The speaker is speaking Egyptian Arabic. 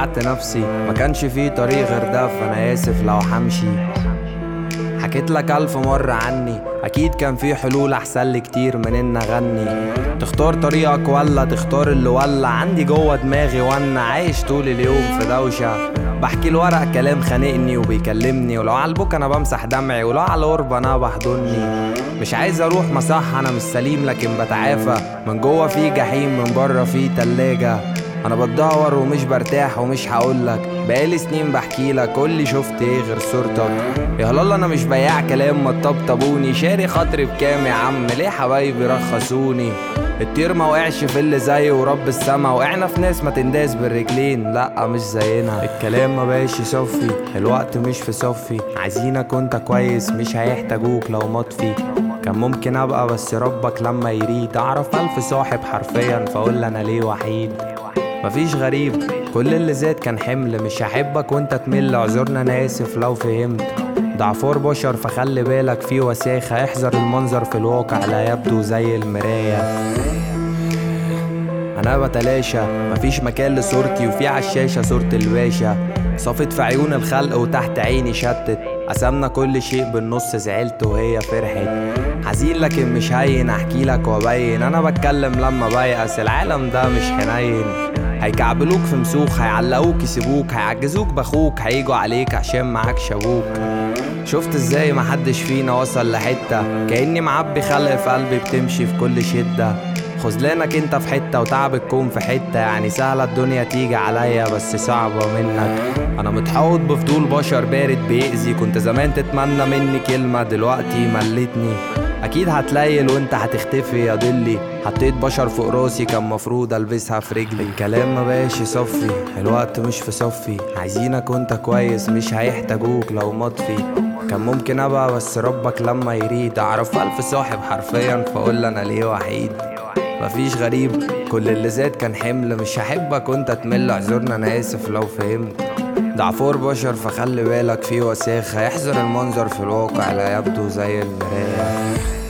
وقعت نفسي ما كانش في طريق غير ده فانا اسف لو حمشي حكيت لك ألف مرة عني أكيد كان في حلول أحسن لي كتير من إن أغني تختار طريقك ولا تختار اللي ولا عندي جوه دماغي وأنا عايش طول اليوم في دوشة بحكي الورق كلام خانقني وبيكلمني ولو على البوك أنا بمسح دمعي ولو على القرب أنا بحضني مش عايز أروح مصح أنا مش سليم لكن بتعافى من جوه في جحيم من بره في تلاجة انا بدور ومش برتاح ومش هقولك بقالي سنين بحكي لك قولي شفت ايه غير صورتك يا هلال انا مش بياع كلام ما تطبطبوني شاري خاطري بكام يا عم ليه حبايبي رخصوني الطير ما وقعش في اللي زيه ورب السما وقعنا في ناس ما تنداس بالرجلين لا مش زينا الكلام ما بقاش يصفي الوقت مش في صفي عايزينك وانت كويس مش هيحتاجوك لو مطفي كان ممكن ابقى بس ربك لما يريد اعرف الف صاحب حرفيا فاقول انا ليه وحيد مفيش غريب كل اللي زاد كان حمل مش هحبك وانت تمل اعذرنا انا اسف لو فهمت ضعفور بشر فخلي بالك في وساخة احذر المنظر في الواقع لا يبدو زي المراية انا بتلاشى مفيش مكان لصورتي وفي عالشاشة صورة الباشا صافت في عيون الخلق وتحت عيني شتت قسمنا كل شيء بالنص زعلت وهي فرحت حزين لكن مش هين احكي لك وابين انا بتكلم لما بيأس العالم ده مش حنين هيكعبلوك في مسوخ هيعلقوك يسيبوك هيعجزوك باخوك هيجوا عليك عشان معاك شابوك شفت ازاي محدش فينا وصل لحتة كأني معبي خلق في قلبي بتمشي في كل شدة خذلانك انت في حتة وتعب الكون في حتة يعني سهلة الدنيا تيجي عليا بس صعبة منك انا متحوط بفضول بشر بارد بيأذي كنت زمان تتمنى مني كلمة دلوقتي ملتني اكيد هتليل وانت هتختفي يا ضلي حطيت بشر فوق راسي كان مفروض البسها في رجلي الكلام ما بقاش يصفي الوقت مش في صفي عايزينك وانت كويس مش هيحتاجوك لو مطفي كان ممكن ابقى بس ربك لما يريد اعرف الف صاحب حرفيا فاقول انا ليه وحيد مفيش غريب كل اللي زاد كان حمل مش هحبك وانت تمل اعذرنا انا اسف لو فهمت ضعفور بشر فخلي بالك في وساخة يحذر المنظر في الواقع لا يبدو زي المراية